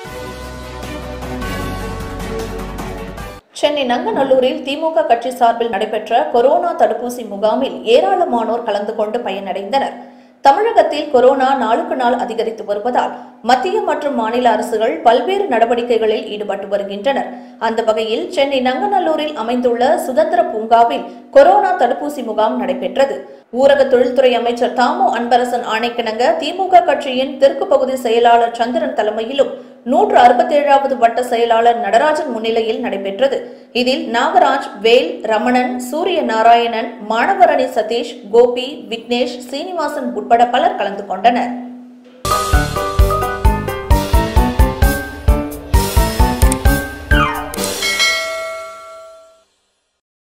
சென்னை நங்கநல்லூரில் திமுக கட்சி சார்பில் நடைபெற்ற கொரோனா தடுப்பூசி முகாமில் ஏராளமானோர் கலந்து கொண்டு பயனடைந்தனர் தமிழகத்தில் கொரோனா நாளுக்கு நாள் அதிகரித்து வருவதால் மத்திய மற்றும் மாநில அரசுகள் பல்வேறு நடவடிக்கைகளில் ஈடுபட்டு வருகின்றனர் அந்த வகையில் சென்னை நங்கநல்லூரில் அமைந்துள்ள சுதந்திர பூங்காவில் கொரோனா தடுப்பூசி முகாம் நடைபெற்றது ஊரக தொழில்துறை அமைச்சர் தாமோ அன்பரசன் ஆணைக்கிணங்க திமுக கட்சியின் தெற்கு பகுதி செயலாளர் சந்திரன் தலைமையிலும் நூற்று அறுபத்தேழாவது வட்ட செயலாளர் நடராஜன் முன்னிலையில் நடைபெற்றது இதில் நாகராஜ் வேல் ரமணன் சூரிய நாராயணன் மாணவரணி சதீஷ் கோபி விக்னேஷ் சீனிவாசன் உட்பட பலர் கலந்து கொண்டனர்